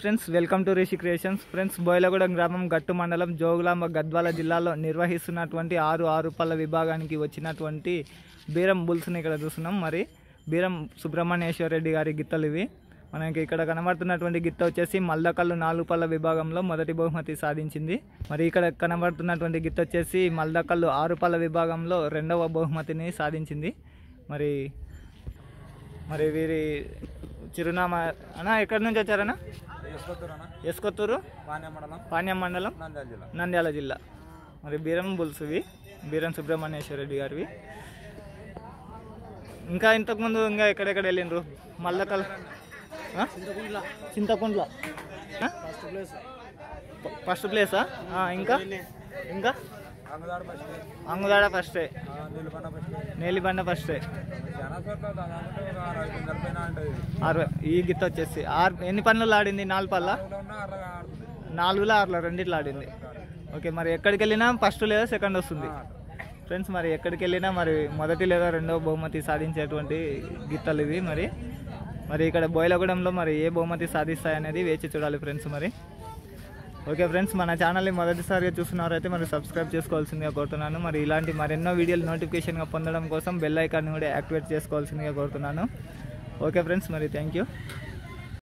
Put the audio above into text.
Friends welcome to Rishi creations friends Boyalagudem గ్రామం గట్టు మండలం జోగులాంబ గద్వాల జిల్లాలో నిర్వహిస్తున్నటువంటి ఆరు ఆరు పళ్ళ విభాగానికి వచ్చినటువంటి బీరం బుల్స్ని ఇక్కడ చూస్తున్నాం మరి బీరం సుబ్రహ్మణ్యేశ్వర రెడ్డి గారి గిత్తలు ఇవి మనకి ఇక్కడ కనబడుతున్నటువంటి గిత్త వచ్చేసి మల్దకల్లు నాలుగు పళ్ళ విభాగంలో మొదటి బహుమతి సాధించింది మరి ఇక్కడ కనబడుతున్నటువంటి గిత్త వచ్చేసి మల్దకల్లు ఆరు పళ్ళ విభాగంలో రెండవ బహుమతిని సాధించింది మరి మరి వీరి చిరునామా అన్నా ఎక్కడి నుంచి వచ్చారన్నా వేసుకొద్దురన్నా ఎస్కొత్తూరు పాణ్య మండలం పాణ్యం మండలం నంద్యాల జిల్లా నంద్యాల జిల్లా మరి బీరం బుల్స్వి బీరం సుబ్రహ్మణ్యేశ్వర రెడ్డి గారివి ఇంకా ఇంతకుముందు ఇంకా ఎక్కడెక్కడ వెళ్ళిండ్రు మల్లకల్ ఆ? చింతకుంట్ల ఆ? ఫ- ఫస్ట్ ప్లేసా ఆ, ఇంకా ఇంకా అంగదాడ ఫస్ట్ అంగుదాడ ఫస్టే నిలుపన్న ఫస్ట్ నేలిబండ ఫస్టే చాలా చోట్ల దాదాపు ఒక అరవై కిందల పైన ఉంటుంది అరవై ఈ గిత్త వచ్చేసి ఆరు ఎన్ని పనులు ఆడింది నాలుగు పళ్ళ ఊళ్ళో ఉన్న అరవై ఆడుతుంది నాలుగులో ఆరులో రెండిట్లో ఆడింది ఓకే మరి ఎక్కడికి వెళ్ళినా ఫస్ట్ లేదా సెకండ్ వస్తుంది ఫ్రెండ్స్ మరి ఎక్కడికి వెళ్ళినా మరి మొదటి లేదా రెండవ బహుమతి సాధించేటువంటి గిత్తలు ఇవి మరి మరి ఇక్కడ బోయలగూడెంలో మరి ఏ బహుమతి సాధిస్తాయనేది వేచి చూడాలి ఫ్రెండ్స్ మరి ఓకే ఫ్రెండ్స్ మన ఛానల్ని మొదటిసారిగా చూస్తున్నారైతే మరి సబ్స్క్రైబ్ చేసుకోవాల్సిందిగా కోరుతున్నాను మరి ఇలాంటి మరెన్నో వీడియోలు నోటిఫికేషన్గా పొందడం కోసం బెల్ ఐకాన్ని కూడా యాక్టివేట్ చేసుకోవాల్సిందిగా కోరుతున్నాను ఓకే ఫ్రెండ్స్ మరి థ్యాంక్ యూ